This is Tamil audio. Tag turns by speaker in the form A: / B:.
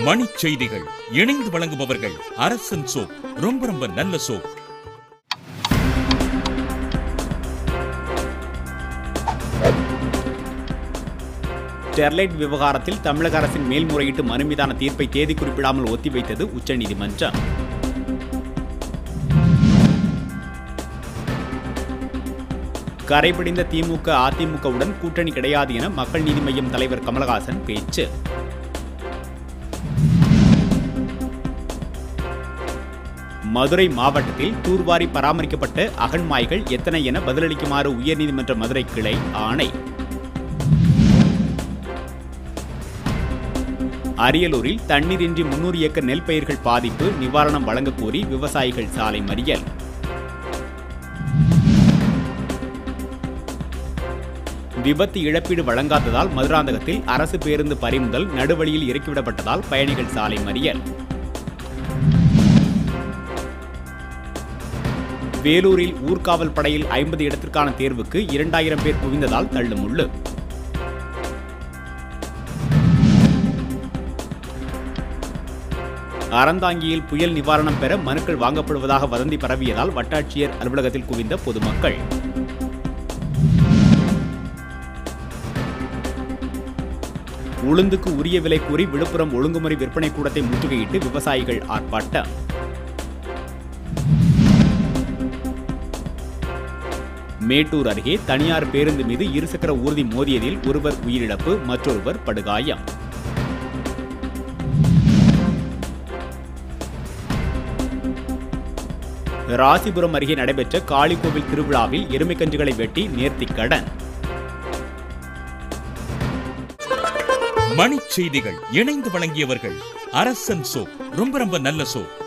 A: மணிச் செய்திகள் இணைந்து வழங்குபவர்கள் அரசன் சோப் ரொம்ப ரொம்ப நல்ல சோப்
B: ஸ்டெர்லைட் விவகாரத்தில் தமிழக அரசின் மேல்முறையீட்டு மனு மீதான தீர்ப்பை தேதி குறிப்பிடாமல் ஒத்திவைத்தது உச்சநீதிமன்றம் கரைபிடிந்த திமுக அதிமுகவுடன் கூட்டணி கிடையாது என மக்கள் நீதி மய்யம் தலைவர் கமலஹாசன் பேச்சு மதுரை மாவட்டத்தில் தூர்வாரி பராமரிக்கப்பட்ட அகழ்மாய்கள் எத்தனை என பதிலளிக்குமாறு உயர்நீதிமன்ற மதுரை கிளை ஆணை அரியலூரில் தண்ணீரின்றி முன்னூறு ஏக்கர் நெல் பயிர்கள் பாதிப்பு நிவாரணம் வழங்கக் கோரி விவசாயிகள் சாலை மறியல் விபத்து இழப்பீடு வழங்காததால் மதுராந்தகத்தில் அரசு பேருந்து பறிமுதல் நடுவழியில் இறக்கிவிடப்பட்டதால் பயணிகள் சாலை மறியல் வேலூரில் ஊர்காவல் படையில் ஐம்பது இடத்திற்கான தேர்வுக்கு இரண்டாயிரம் பேர் குவிந்ததால் தள்ளுமுள்ளு அறந்தாங்கியில் புயல் நிவாரணம் பெற மனுக்கள் வாங்கப்படுவதாக வதந்தி பரவியதால் வட்டாட்சியர் அலுவலகத்தில் குவிந்த பொதுமக்கள் உளுந்துக்கு உரிய விலை கூறி விழுப்புரம் ஒழுங்குமுறை விற்பனை கூடத்தை முற்றுகையிட்டு விவசாயிகள் ஆர்ப்பாட்டம் மேட்டூர் அருகே தனியார் பேருந்து மீது இருசக்கர ஊர்தி மோதியதில் ஒருவர் உயிரிழப்பு மற்றொருவர் படுகாயம் ராசிபுரம் அருகே நடைபெற்ற காளிகோவில் திருவிழாவில் எருமைக்கன்றுகளை வெட்டி நேர்த்திக் கடன்
A: மணிச் செய்திகள் இணைந்து வழங்கியவர்கள் அரசன் சோப் ரொம்ப ரொம்ப நல்ல சோப்